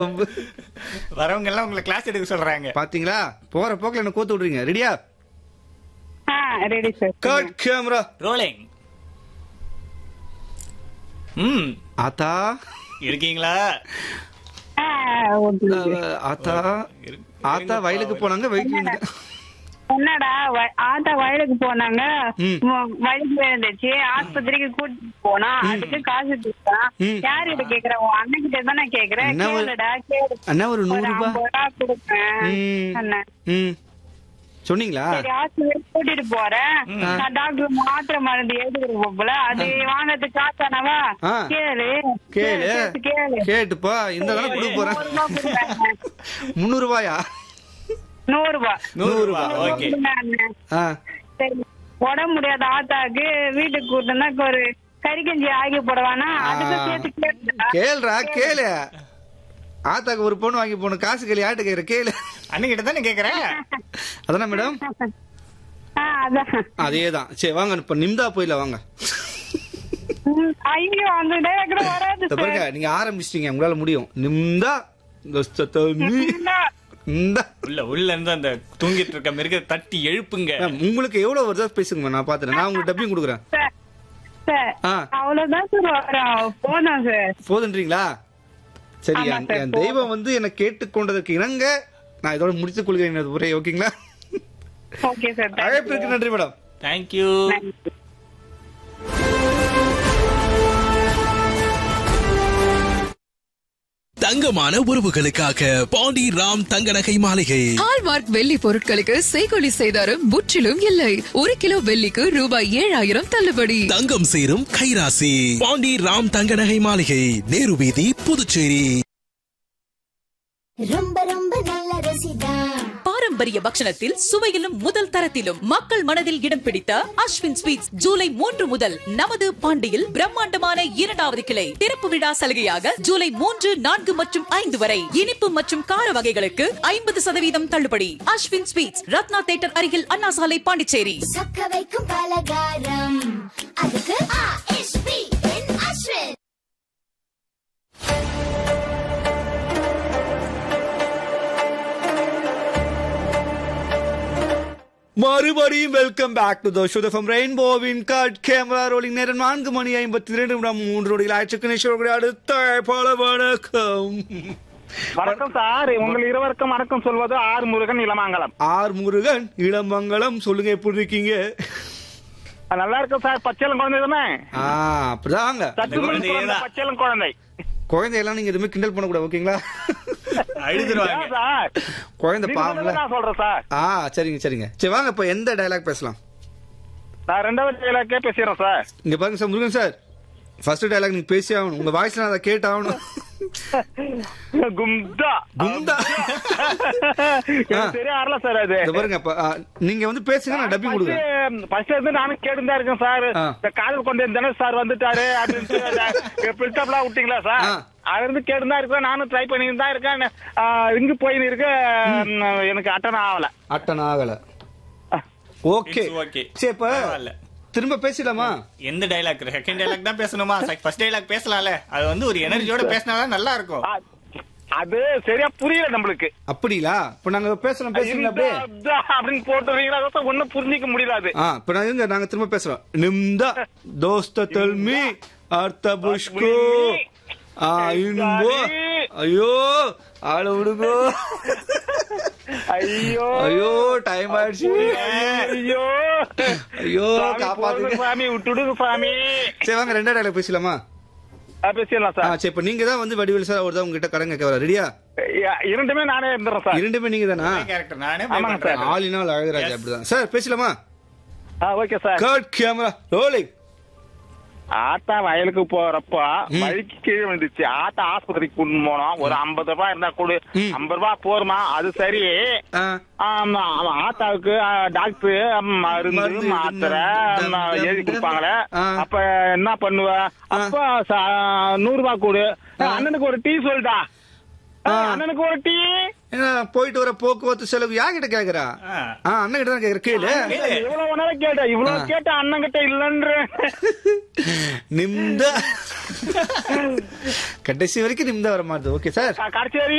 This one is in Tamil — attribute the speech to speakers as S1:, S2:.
S1: வரவங்க எல்லாம் உங்களை கிளாஸ் எடுக்க சொல்றாங்க
S2: பாத்தீங்களா போற போக்குல என்ன கோத்து விடுறீங்க ரெடியா
S3: ஆ ready sir
S2: cut camera
S1: rolling ம்
S2: ஆத்தா
S1: இருக்கீங்களா
S3: ஆ ஓகே
S2: அஹ், ஆத்தா
S1: இரு-
S2: ஆத்தா வயலுக்கு போனாங்க வயலுக்கு வந்துட்டு-
S3: என்னடா வ- ஆத்தா வயலுக்கு போனாங்க
S2: ம்.
S3: வ- வயலுக்கு இருந்துச்சு ஆஸ்பத்திரிக்கு கூட்டிட்டு போனா அதுக்கு காசு கொடுத்தான்
S2: ம்.
S3: யார்கிட்ட கேக்குறேன் உன் அண்ணன் கிட்ட தானே கேக்குறேன்
S2: என்ன ஒரு-
S3: கேளுடா கேளு
S2: அண்ணா ஒரு
S3: ஒரு
S2: நூறு ரூபாய்
S3: ஐம்பது ரூபா கொடுப்பேன்
S2: ம்.
S3: அண்ணன்
S2: ம் சொன்னீங்களா
S3: சரி ஆஸ்பத்திரி கூட்டிட்டு போறேன் நான் டாக்டர் மாத்திரை மருந்து எழுதுகிற போல அது வாங்கறதுக்கு காசானவா
S2: ஆ.
S3: கேளு
S2: கேளு
S3: கேளு, கேளு
S2: கேட்டுப்பா இந்த தானே கொடுக்க போறேன்
S3: நூறு ரூபாய் கொடுப்பேன்.
S2: முந்நூறு ரூபாயா
S3: நூறு ரூபாய்
S1: நூறு ரூபா ஓகே
S3: கொடுங்க அண்ணன்.
S2: ஆ
S3: சரி உடம்பு முடியாத ஆத்தாக்கு வீட்டுக்கு கூட்டினா ஒரு கறி கஞ்சி ஆகி போடுவானா அதுக்கு சேர்த்து கேட்டுடா.
S2: கேளுடா கேளு ஆத்தாக்கு ஒரு பொண்ணு வாங்கி போன காசு கேளு யார்கிட்ட கேக்குற கேளு
S1: அண்ணன் கிட்ட தானே கேக்குறேன்
S2: அதானே மேடம்
S3: ஆ, அதான்
S2: அதேதான் சரி வாங்க இப்ப நிம்தா போயில வாங்க
S3: ம், ஐயோ அந்த டைலாக் கூட வராது
S2: இந்த பாருங்க நீங்க ஆரம்பிச்சிட்டீங்க உங்களால முடியும் நிம்தா தஸ்தத்தனி,
S3: சார்.
S2: இந்தா.
S1: உள்ள உள்ள இருந்து அந்த தூங்கிட்டு இருக்க மிருக தட்டி எழுப்புங்க
S2: மேம், உங்களுக்கு எவ்வளவு வருதா பேசுங்க மேம், நான் பாத்துறேன் நான் உங்களுக்கு டப்பிங் கொடுக்குறேன்
S3: சார், சார்,
S2: ஆ.
S3: அவ்வளவுதான் சார் வரும் போதும் சார்
S2: போதுன்றீங்களா சரி
S3: ஆமா
S2: என்
S3: சார்,
S2: என் தெய்வம் வந்து என்னை கேட்டுக்கொண்டதற்கு இணங்க நான் இதோட முடித்துக் கொள்கிறேன் எனது உரை ஓகேங்களா
S3: ஓகே சார்
S2: அழைப்பிற்கு நன்றி மேடம்
S1: தேங்க்யூ
S3: தேங்க்யூ
S4: தங்கமான உறவுகளுக்காக பாண்டி ராம் தங்க நகை மாளிகை
S5: ஹால்மார்க் வெள்ளி பொருட்களுக்கு செய்கொலி செய்தாரும் முற்றிலும் இல்லை ஒரு கிலோ வெள்ளிக்கு ரூபாய் ஏழாயிரம் தள்ளுபடி
S4: தங்கம் சேரும் கைராசி பாண்டி ராம் தங்க நகை மாளிகை நேரு வீதி புதுச்சேரி
S6: ரொம்ப ரொம்ப நல்ல ருசிதா
S7: பாரம்பரிய பக்ஷணத்தில் சுவையிலும் முதல் தரத்திலும் மக்கள் மனதில் இடம் பிடித்த அஸ்வின் ஸ்வீட்ஸ் ஜூலை மூன்று முதல் நமது பாண்டியில் பிரம்மாண்டமான இரண்டாவது கிளை திறப்பு விழா சலுகையாக ஜூலை மூன்று நான்கு மற்றும் ஐந்து வரை இனிப்பு மற்றும் கார வகைகளுக்கு ஐம்பது சதவீதம் தள்ளுபடி அஸ்வின் ஸ்வீட்ஸ் ரத்னா தேட்டர் அருகில் அண்ணா சாலை பாண்டிச்சேரி
S6: சொக்க வைக்கும் பலகாரம் அதுக்கு ஆ.எஸ்.பி. என் அஸ்வின்
S2: மறுபடியும் welcome back to the show from ரெயின்போவின் கட் கேமரா ரோலிங் நேரம் நான்கு மணி ஐம்பத்தி இரண்டு நிமிடம் மூன்று நொடிகள் ஆயிற்று கணேஸ்வரர்களுடைய அடுத்த பல வணக்கம்
S8: வணக்கம் சார் உங்கள் இருவருக்கும் வணக்கம் சொல்வது ஆர் முருகன் இளமாங்கலம்
S2: ஆர் முருகன் இளமங்கலம் சொல்லுங்க எப்படி இருக்கீங்க
S8: நல்லா இருக்கும் சார் பச்சைலம் குழந்தை தானே
S2: ஆ அப்படிதாங்க
S8: சத்து மணி
S1: குழந்தையே
S8: பிறந்த
S1: தான்.
S8: பச்சைலம் குழந்தை
S2: குழந்தையெல்லாம் நீங்க எதுவுமே கிண்டல் பண்ணக்கூடாது ஓகேங்களா
S1: அழுதுருவாங்க
S8: ஏன் சார்
S2: குழந்தை
S8: நீங்க
S2: பாவம்ல
S8: சொன்னதை நான் சொல்றேன் சார்
S2: ஆ சரிங்க சரிங்க சரி வாங்க இப்ப எந்த டயலாக் பேசலாம்
S8: நான் ரெண்டாவது டைலாக்கே பேசுறேன் சார்
S2: இங்க பாருங்க sir Murugan sir first dialogue நீங்க பேசி ஆகணும் உங்க வாய்ஸ்ல நான் அதை கேட்டு ஆகணும்
S8: கும்தா
S2: கும்தா.
S8: எனக்கு சரியா வரல சார் அது
S2: இந்த பாருங்க இப்ப, ஆ, நீங்க வந்து பேசுங்க நான் டப்பிங் கொடுக்குறேன்
S8: ஃபர்ஸ்ட் இருந்து நானும் கேட்டுதான் இருக்கேன் சார்
S2: ஆ.
S8: இந்த காதல் கொண்டு தனுஷ் சார் வந்துட்டாரு அப்படின்ட்டு பில்டப்லாம் விட்டீங்களா சார்
S2: ஆ.
S8: அது இருந்து கேட்டுதான் இருக்கேன் நானும் ட்ரை பண்ணிட்டு தான் இருக்கேன் இங்கு போயின்னு இருக்கு ம், எனக்கு அட்டன் ஆகல
S2: அட்டன் ஆகல ஓகே
S1: It's okay.
S2: சரி இப்ப
S1: பரவாயில்ல.
S2: திரும்ப பேசலாமா
S1: எந்த டைலாக் செகண்ட் டைலாக் தான் பேசணுமா ஃபர்ஸ்ட் டைலாக் பேசலாம்ல அது வந்து ஒரு எனர்ஜியோட பேசினாதான் நல்லா இருக்கும்
S8: ஆ, அது சரியா புரியல நம்மளுக்கு
S2: அப்படிங்களா இப்ப நாங்க பேசலாம் பேசுறீங்களா அப்படியே
S8: இந்த அப்படின்னு போட்டுறீங்களா ஒன்னும் புரிஞ்சிக்க முடியாது
S2: ஆ இப்ப நாங்க எங்க நாங்க திரும்ப பேசுறோம் நிம்தா தோஸ்த தெல்மி அர்த்த புஷ்கோ ஆ இன்போ ஐயோ ஆள விடுங்கோ
S8: ஐயோ
S2: ஐயோ டைம் ஆயிடுச்சு
S8: ஐயோ
S2: ஐயோ
S8: சாமி,
S2: காப்பாத்துங்க
S8: போதுங்க சாமி விட்டுடுங்க சாமி
S2: சரி வாங்க ரெண்டா டைலாக் பேசலாமா
S8: ஆ, பேசிடலாம்
S2: ஆ
S8: சார்
S2: சரி இப்ப நீங்க தான் வந்து வடிவேல் சார் அவர் தான் உங்ககிட்ட கடன் கேட்க வர ரெடியா
S8: இ- இரண்டுமே நானே இருந்துறேன் சார்
S2: இரண்டுமே நீங்க தானா
S1: கேரக்டர் நானே
S8: ஆமாங்க
S1: play பண்றேன்.
S2: ஆளினால் அழகராஜா
S1: Yes.
S2: அப்படிதான் சார் பேசலாமா
S8: ஆ, okay sir
S2: cut camera rolling
S8: ஆத்தா வயலுக்கு போறப்ப வழிக்கு கீழே வந்துச்சு ஆத்தா ஆஸ்பத்திரிக்கு கொண்டு போனோம் ஒரு ஐம்பது ரூபாய் இருந்தா கொடு
S2: ம்.
S8: ஐம்பது ரூபாய் போருமா அது சரி
S2: ஆ
S8: ஆமா, ஆமா, ஆத்தாவுக்கு ஆ, டாக்டர் மருந்து
S2: மருந்து,
S8: மாத்திரை
S2: டம்,
S8: ஆ,
S2: டம்,
S8: எழுதி
S2: டம்.
S8: கொடுப்பாங்களே
S2: ஆ.
S8: அப்ப என்ன பண்ணுவ அப்ப ச- நூறு ரூபாய் கொடு அண்ணனுக்கு ஒரு டீ சொல்லிட்டா
S2: ஆ.
S8: அண்ணனுக்கு ஒரு டீ
S2: ஏன்னா போயிட்டு வர போக்குவரத்து செலவு யார்கிட்ட கேக்குறா
S1: ஆ.
S2: ஆ அண்ணன் கிட்ட தான் கேக்குற கேளு
S8: இவ்வளவு நேரம் கேட்டேன் இவ்வளவு கேட்ட அண்ணன் கிட்ட இல்லன்ற
S2: நிம்த கடைசி வரைக்கும் நிம்த வர மாட்டேது ஓகே சார்
S8: கடைசி வரையும்